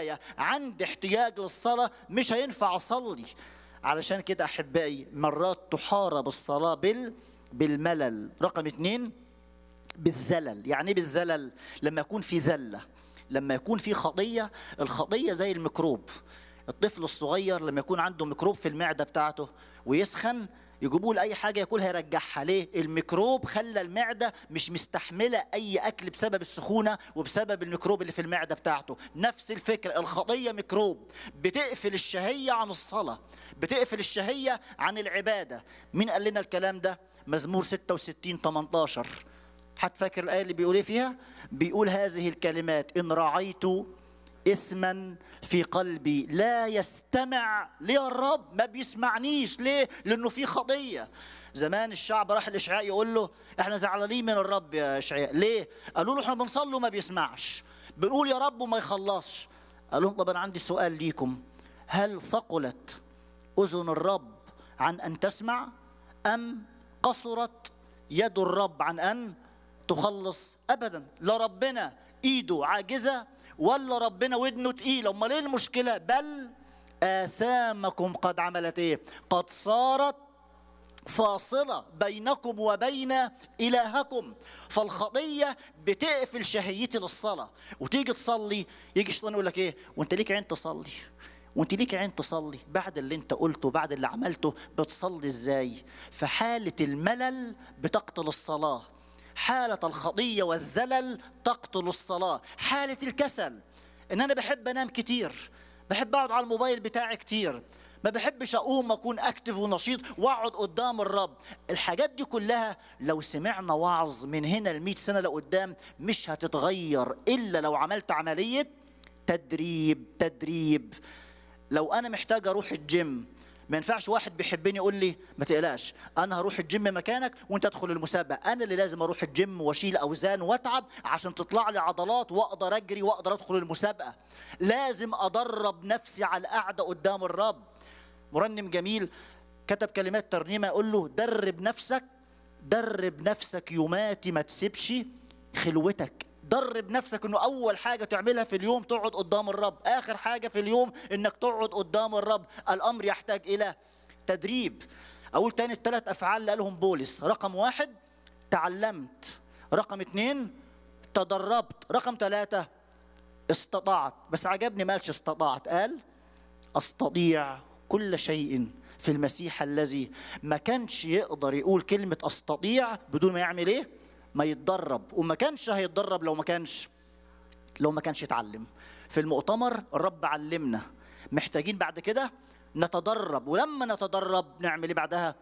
جوايا عندي احتياج للصلاة مش هينفع أصلي علشان كده أحبائي مرات تحارب الصلاة بال بالملل رقم اتنين بالذلل يعني ايه بالذلل لما يكون في ذله لما يكون في خطيه الخطيه زي الميكروب الطفل الصغير لما يكون عنده ميكروب في المعده بتاعته ويسخن يجيبوا له اي حاجه ياكلها يرجعها ليه الميكروب خلى المعده مش مستحمله اي اكل بسبب السخونه وبسبب الميكروب اللي في المعده بتاعته نفس الفكره الخطيه ميكروب بتقفل الشهيه عن الصلاه بتقفل الشهيه عن العباده مين قال لنا الكلام ده مزمور 66 18 حد فاكر الآية اللي بيقول إيه فيها؟ بيقول هذه الكلمات إن رعيت إثما في قلبي لا يستمع لي الرب ما بيسمعنيش ليه؟ لأنه في خطية زمان الشعب راح الإشعاء يقول له إحنا زعلانين من الرب يا إشعياء ليه؟ قالوا له إحنا بنصلي وما بيسمعش بنقول يا رب وما يخلصش قال لهم طب أنا عندي سؤال ليكم هل ثقلت أذن الرب عن أن تسمع أم قصرت يد الرب عن أن تخلص ابدا لا ربنا ايده عاجزه ولا ربنا ودنه تقيله امال ايه المشكله بل اثامكم قد عملت ايه قد صارت فاصلة بينكم وبين إلهكم فالخطية بتقفل شهيتي للصلاة وتيجي تصلي يجي الشيطان يقول لك إيه وأنت ليك عين تصلي وانت ليك عين تصلي بعد اللي انت قلته بعد اللي عملته بتصلي ازاي في حالة الملل بتقتل الصلاة حالة الخطية والذلل تقتل الصلاة حالة الكسل ان انا بحب انام كتير بحب اقعد على الموبايل بتاعي كتير ما بحبش اقوم اكون اكتف ونشيط واقعد قدام الرب الحاجات دي كلها لو سمعنا وعظ من هنا ل سنه لقدام مش هتتغير الا لو عملت عمليه تدريب تدريب لو انا محتاج اروح الجيم ما ينفعش واحد بيحبني يقول لي ما تقلقش انا هروح الجيم مكانك وانت ادخل المسابقه انا اللي لازم اروح الجيم واشيل اوزان واتعب عشان تطلع لي عضلات واقدر اجري واقدر ادخل المسابقه لازم ادرب نفسي على القعده قدام الرب مرنم جميل كتب كلمات ترنيمه يقول له درب نفسك درب نفسك يوماتي ما تسيبش خلوتك درب نفسك انه اول حاجه تعملها في اليوم تقعد قدام الرب اخر حاجه في اليوم انك تقعد قدام الرب الامر يحتاج الى تدريب اقول تاني الثلاث افعال اللي قالهم بولس رقم واحد تعلمت رقم اتنين تدربت رقم ثلاثة استطعت بس عجبني مالش استطعت قال استطيع كل شيء في المسيح الذي ما كانش يقدر يقول كلمة استطيع بدون ما يعمل ايه ما يتدرب وما كانش هيتدرب لو ما كانش لو ما كانش يتعلم في المؤتمر الرب علمنا محتاجين بعد كده نتدرب ولما نتدرب نعمل ايه بعدها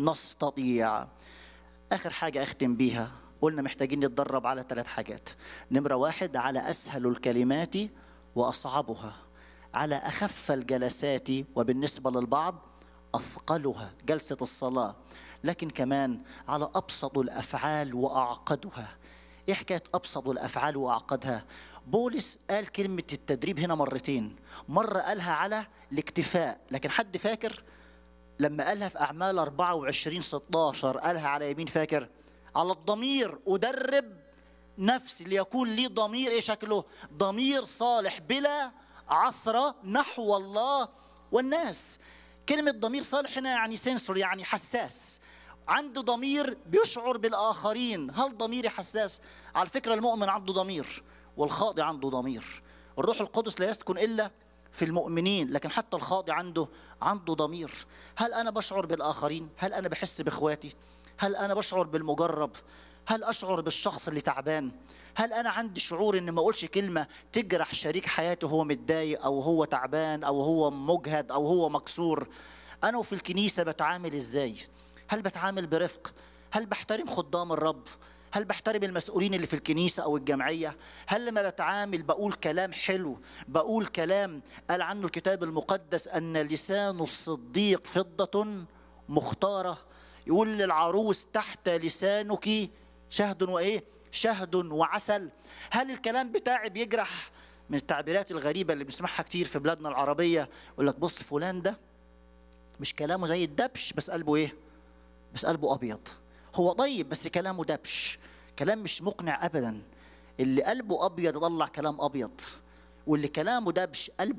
نستطيع اخر حاجه اختم بيها قلنا محتاجين نتدرب على ثلاث حاجات نمره واحد على اسهل الكلمات واصعبها على اخف الجلسات وبالنسبه للبعض اثقلها جلسه الصلاه لكن كمان على ابسط الافعال واعقدها ايه حكايه ابسط الافعال واعقدها بولس قال كلمه التدريب هنا مرتين مره قالها على الاكتفاء لكن حد فاكر لما قالها في اعمال 24 16 قالها على يمين فاكر على الضمير ادرب نفسي ليكون لي ضمير ايه شكله ضمير صالح بلا عثره نحو الله والناس كلمة ضمير صالح هنا يعني سنسور يعني حساس عنده ضمير بيشعر بالآخرين هل ضميري حساس؟ على فكرة المؤمن عنده ضمير والخاضع عنده ضمير الروح القدس لا يسكن إلا في المؤمنين لكن حتى الخاضع عنده عنده ضمير هل أنا بشعر بالآخرين؟ هل أنا بحس بإخواتي؟ هل أنا بشعر بالمجرب؟ هل أشعر بالشخص اللي تعبان؟ هل أنا عندي شعور إن ما أقولش كلمة تجرح شريك حياته هو متضايق أو هو تعبان أو هو مجهد أو هو مكسور؟ أنا وفي الكنيسة بتعامل إزاي؟ هل بتعامل برفق؟ هل بحترم خدام الرب؟ هل بحترم المسؤولين اللي في الكنيسة أو الجمعية؟ هل لما بتعامل بقول كلام حلو؟ بقول كلام قال عنه الكتاب المقدس أن لسان الصديق فضة مختارة يقول للعروس تحت لسانك شهد وإيه؟ شهد وعسل هل الكلام بتاعي بيجرح من التعبيرات الغريبة اللي بنسمعها كتير في بلادنا العربية يقول لك بص فلان ده مش كلامه زي الدبش بس قلبه ايه؟ بس قلبه ابيض هو طيب بس كلامه دبش كلام مش مقنع ابدا اللي قلبه ابيض يطلع كلام ابيض واللي كلامه دبش قلبه